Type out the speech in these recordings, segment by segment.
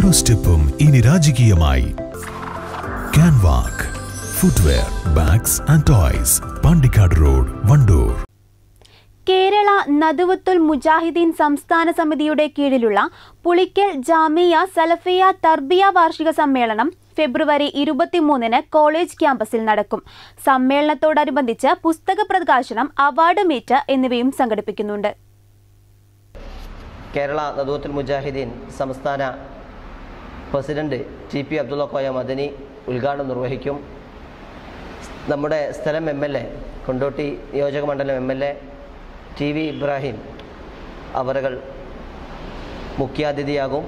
ഓരോ സ്റ്റെപ്പും ഇനി രാജകീയമായി Canwalk footwear bags and toys Pandikkad road Wandoor Kerala Nadvathul Mujahideen സംസ്ഥാന സമിതിയുടെ കീഴിലുള്ള പുളിക്കൽ ജാമിയ സലഫിയ തർബിയ വാർഷിക സമ്മേളനം ഫെബ്രുവരി ഇരുപത്തിമൂന്നിന് കോളേജ് ക്യാമ്പസിൽ നടക്കും സമ്മേളനത്തോടനുബന്ധിച്ച് പുസ്തക പ്രകാശനം അവാർഡ് മീറ്റ് എന്നിവയും സംഘടിപ്പിക്കുന്നുണ്ട് കേരള നദൂത്തുൽ മുജാഹിദീൻ സംസ്ഥാന president T P Abdulla Koya Madani ഉദ്ഘാടനം നിർവഹിക്കും നമ്മുടെ സ്ഥലം എം എൽ എ കൊണ്ടോട്ടി നിയോജക മണ്ഡലം M L A T V Ibrahim അവറുകൾ മുഖ്യാതിഥിയാകും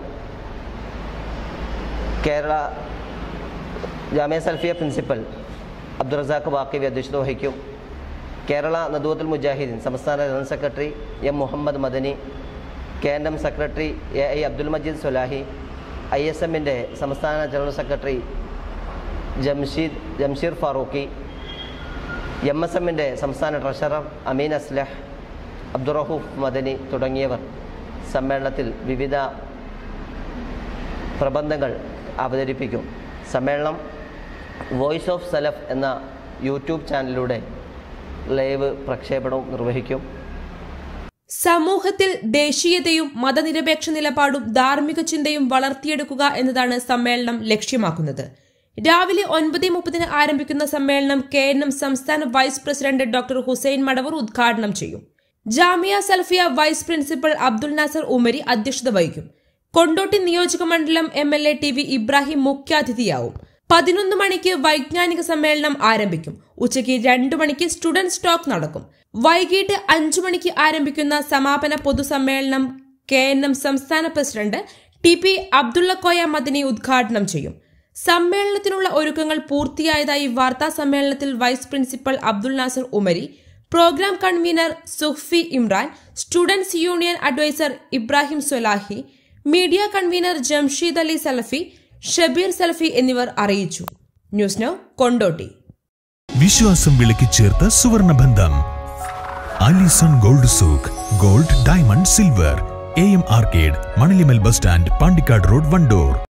കേരള ജാമ്യ സൽഫിയ പ്രിൻസിപ്പൽ അബ്ദുറസാഖ് വാക്കിവി അധ്യക്ഷത വഹിക്കും കേരള നദൂത്തുൽ മുജാഹിദീൻ സംസ്ഥാന general secretary M Muhammad Madani K N M secretary A I Abdul Majeed Sulahi I S എമ്മിൻ്റെ സംസ്ഥാന general secretary Jamsheed Jamsheer Farooqi M S എമ്മിൻ്റെ സംസ്ഥാന ട്രഷറർ അമീൻ അസ്ലഹ് അബ്ദുറഹൂഫ് മദനി തുടങ്ങിയവർ സമ്മേളനത്തിൽ വിവിധ പ്രബന്ധങ്ങൾ അവതരിപ്പിക്കും സമ്മേളനം വോയിസ് ഓഫ് സലഫ് എന്ന യൂട്യൂബ് ചാനലിലൂടെ ലൈവ് പ്രക്ഷേപണവും നിർവഹിക്കും സമൂഹത്തിൽ ദേശീയതയും മതനിരപേക്ഷ നിലപാടും ധാർമ്മിക ചിന്തയും വളർത്തിയെടുക്കുക എന്നതാണ് സമ്മേളനം ലക്ഷ്യമാക്കുന്നത് രാവിലെ ഒൻപത് മുപ്പതിന് ആരംഭിക്കുന്ന സമ്മേളനം കെ എൻ എം സംസ്ഥാന vice president doctor Hussain Madavoor ഉദ്ഘാടനം ചെയ്യും ജാമിയ സൽഫിയ വൈസ് പ്രിൻസിപ്പൽ അബ്ദുൽ നാസർ ഉമരി അധ്യക്ഷത വഹിക്കും കൊണ്ടോട്ടി നിയോജക മണ്ഡലം M L A T V Ibrahim മുഖ്യാതിഥിയാവും പതിനൊന്ന് മണിക്ക് വൈജ്ഞാനിക സമ്മേളനം ആരംഭിക്കും ഉച്ചയ്ക്ക് രണ്ടു മണിക്ക് സ്റ്റുഡന്റ് സ്റ്റോക്ക് നടക്കും വൈകിട്ട് അഞ്ചു മണിക്ക് ആരംഭിക്കുന്ന സമാപന പൊതുസമ്മേളനം കെ എൻ എം സംസ്ഥാന president T P Abdullakoya Madani ഉദ്ഘാടനം ചെയ്യും സമ്മേളനത്തിനുള്ള ഒരുക്കങ്ങൾ പൂർത്തിയായതായി വാർത്താ സമ്മേളനത്തിൽ vice principal Abdul Nasar Umari programme convener Suhfi Imran students union adviser Ibrahim Solahi media convener Jamsheed Ali Salafi Shabeer Salafi എന്നിവർ അറിയിച്ചു ന്യൂസ് നോ കൊണ്ടോട്ടി വിശ്വാസം വിളക്കി ചേർത്ത സുവർണബന്ധം Alison gold souk gold diamond silver A M arcade Manalimal bus stand Pandikkad road Wandoor